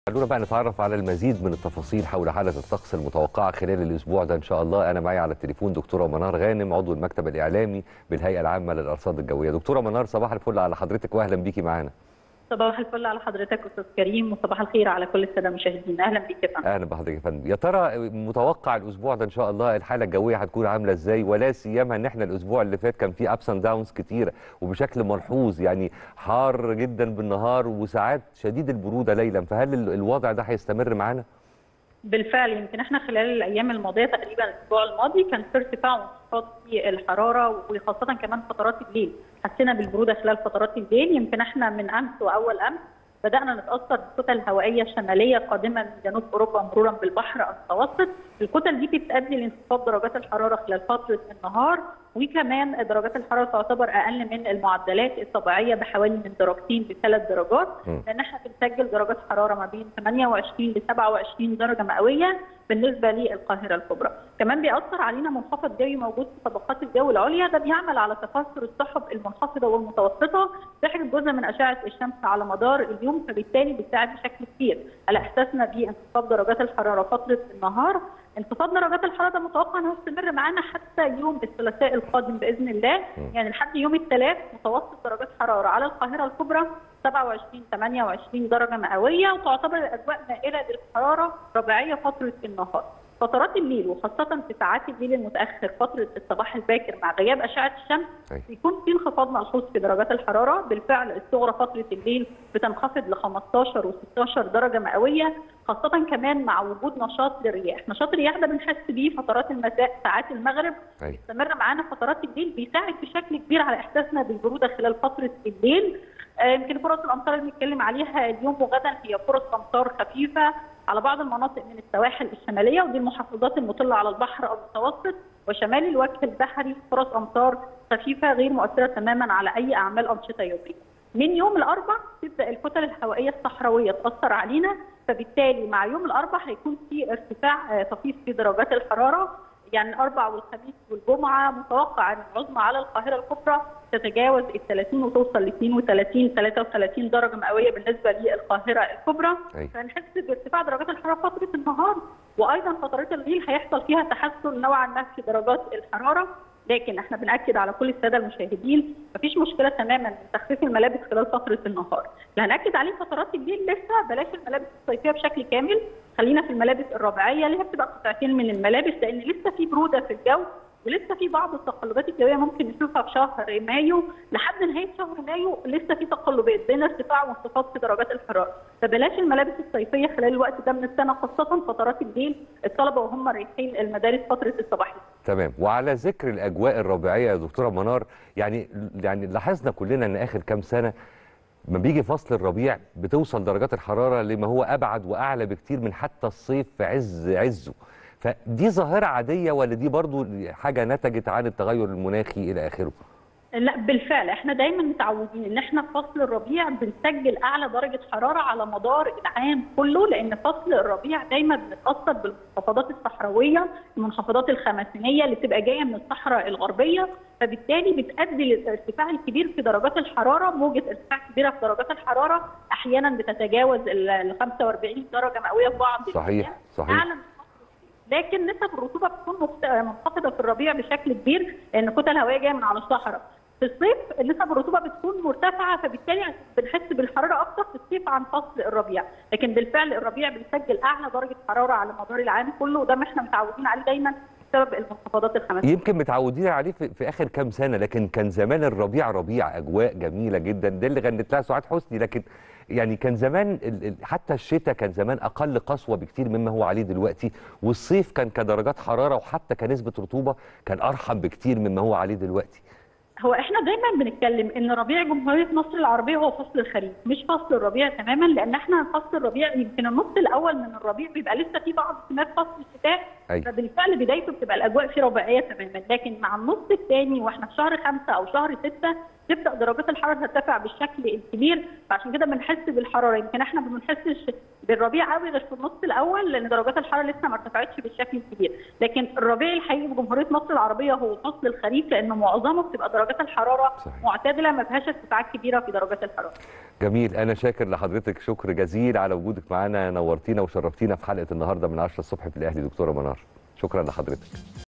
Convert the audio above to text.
خلونا بقى نتعرف على المزيد من التفاصيل حول حاله الطقس المتوقعه خلال الاسبوع ده ان شاء الله انا معي على التليفون دكتوره منار غانم عضو المكتب الاعلامي بالهيئه العامه للارصاد الجويه دكتوره منار صباح الفل على حضرتك واهلا بيكي معانا صباح الفل على حضرتك استاذ كريم وصباح الخير على كل الساده المشاهدين اهلا بيك يا فندم اهلا بحضرتك يا فندم يا ترى متوقع الاسبوع ده ان شاء الله الحاله الجويه هتكون عامله ازاي ولا سيما ان احنا الاسبوع اللي فات كان فيه ابس اند داونز كتيره وبشكل ملحوظ يعني حار جدا بالنهار وساعات شديد البروده ليلا فهل ال- الوضع ده هيستمر معانا؟ بالفعل يمكن احنا خلال الايام الماضيه تقريبا الاسبوع الماضي كان في ارتفاع وانخفاض في الحراره وخاصه كمان فترات الليل حسينا بالبروده خلال فترات الليل يمكن احنا من امس واول امس بدانا نتاثر بكتل هوائيه شماليه قادمه من جنوب اوروبا مرورا بالبحر المتوسط الكتل دي بتؤدي لانخفاض درجات الحراره خلال فتره النهار وكمان درجات الحراره تعتبر اقل من المعدلات الطبيعيه بحوالي من درجتين لثلاث درجات م. لان احنا بنسجل درجات حراره ما بين 28 ل 27 درجه مئويه بالنسبه للقاهره الكبرى، كمان بيأثر علينا منخفض جوي موجود في طبقات الجو العليا ده بيعمل على تكاثر السحب المنخفضه والمتوسطه بيحجب جزء من اشعه الشمس على مدار اليوم فبالتالي بيساعد بشكل كبير على احساسنا بانخفاض درجات الحراره فتره النهار انخفاض درجات الحراره ده متوقع انه يستمر معانا حتى يوم الثلاثاء القادم باذن الله يعني لحد يوم الثلاث متوسط درجات حراره على القاهره الكبرى 27 28 درجه مئويه وتعتبر الاجواء مائله للحراره ربيعيه فتره النهار. فترات الليل وخاصة في ساعات الليل المتأخر فترة الصباح الباكر مع غياب أشعة الشمس أي. بيكون في انخفاض ملحوظ في درجات الحرارة بالفعل الصغرى فترة الليل بتنخفض ل 15 و 16 درجة مئوية خاصة كمان مع وجود نشاط للرياح، نشاط الرياح ده بنحس بيه فترات المساء ساعات المغرب أي. استمر معانا فترات الليل بيساعد بشكل كبير على احساسنا بالبروده خلال فتره الليل آه، يمكن فرص الامطار اللي بنتكلم عليها اليوم وغدا هي فرص امطار خفيفه على بعض المناطق من السواحل الشماليه ودي المحافظات المطله على البحر المتوسط وشمال الوجه البحري فرص امطار خفيفه غير مؤثره تماما على اي اعمال انشطه يوميه. من يوم الاربع تبدا الكتل الهوائيه الصحراويه تاثر علينا فبالتالي مع يوم الاربع هيكون في ارتفاع آه، طفيف في درجات الحراره يعني الاربع والخميس والجمعه متوقع ان العظمى على القاهره الكبرى تتجاوز ال 30 وتوصل ل 32 33 درجه مئويه بالنسبه للقاهره الكبرى أي. فنحس بارتفاع درجات الحراره فتره النهار وايضا فترات الليل هيحصل فيها تحسن نوعا ما في درجات الحراره لكن احنا بناكد على كل الساده المشاهدين مفيش مشكله تماما من تخفيف الملابس خلال فتره النهار اللي هناكد عليه فترات الليل لسه بلاش الملابس الصيفيه بشكل كامل خلينا في الملابس الربيعيه اللي هي بتبقى قطعتين من الملابس لان لسه في بروده في الجو ولسه في بعض التقلبات الجويه ممكن نشوفها في شهر مايو لحد نهايه شهر مايو لسه في تقلبات بين ارتفاع وانخفاض في درجات الحراره فبلاش الملابس الصيفيه خلال الوقت ده من السنه خاصه فترات الليل الطلبه وهم رايحين المدارس فتره الصباح تمام وعلى ذكر الاجواء الربيعيه يا دكتوره منار يعني يعني لاحظنا كلنا ان اخر كام سنه لما بيجي فصل الربيع بتوصل درجات الحراره لما هو ابعد واعلى بكتير من حتى الصيف في عز عزه فدي ظاهره عاديه ولا دي برضو حاجه نتجت عن التغير المناخي الى اخره لا بالفعل احنا دايما متعودين ان احنا في فصل الربيع بنسجل اعلى درجه حراره على مدار العام كله لان فصل الربيع دايما بنتاثر بالمنخفضات الصحراويه المنخفضات الخماسينيه اللي بتبقى جايه من الصحراء الغربيه فبالتالي بتؤدي للارتفاع الكبير في درجات الحراره موجه ارتفاع كبيره في درجات الحراره احيانا بتتجاوز ال 45 درجه مئويه في بعض صحيح الأيام. صحيح اعلى من لكن نسب الرطوبه بتكون مخت- منخفضه في الربيع بشكل كبير لان كتل هوائيه جايه من على الصحراء. في الصيف نسب الرطوبه بتكون مرتفعه فبالتالي بنحس بالحراره اكثر في الصيف عن فصل الربيع، لكن بالفعل الربيع بيسجل اعلى درجه حراره على مدار العام كله وده ما احنا متعودين عليه دايما بسبب المنخفضات الخماسيه. يمكن متعودين عليه في, في اخر كام سنه لكن كان زمان الربيع ربيع اجواء جميله جدا ده اللي غنت لها سعاد حسني لكن يعني كان زمان ال- ال- حتى الشتاء كان زمان اقل قسوه بكتير مما هو عليه دلوقتي والصيف كان كدرجات حراره وحتى كنسبه رطوبه كان ارحم بكتير مما هو عليه دلوقتي هو احنا دايما بنتكلم ان ربيع جمهوريه مصر العربيه هو فصل الخريف مش فصل الربيع تماما لان احنا فصل الربيع يمكن النص الاول من الربيع بيبقى لسه في بعض سمات فصل الشتاء أيوة. فبالفعل بدايته بتبقى الاجواء فيه ربيعيه تماما لكن مع النص الثاني واحنا في شهر خمسه او شهر سته تبدا درجات الحراره ترتفع بالشكل الكبير فعشان كده بنحس بالحراره يمكن احنا ما بنحسش بالربيع قوي غير في النص الاول لان درجات الحراره لسه ما ارتفعتش بالشكل الكبير لكن الربيع الحقيقي في جمهوريه مصر العربيه هو فصل الخريف لانه معظمه بتبقى درجات الحراره صحيح. معتدله ما فيهاش ارتفاعات كبيره في درجات الحراره جميل انا شاكر لحضرتك شكر جزيل على وجودك معانا نورتينا وشرفتينا في حلقه النهارده من 10 الصبح في الاهلي دكتوره منار شكرا لحضرتك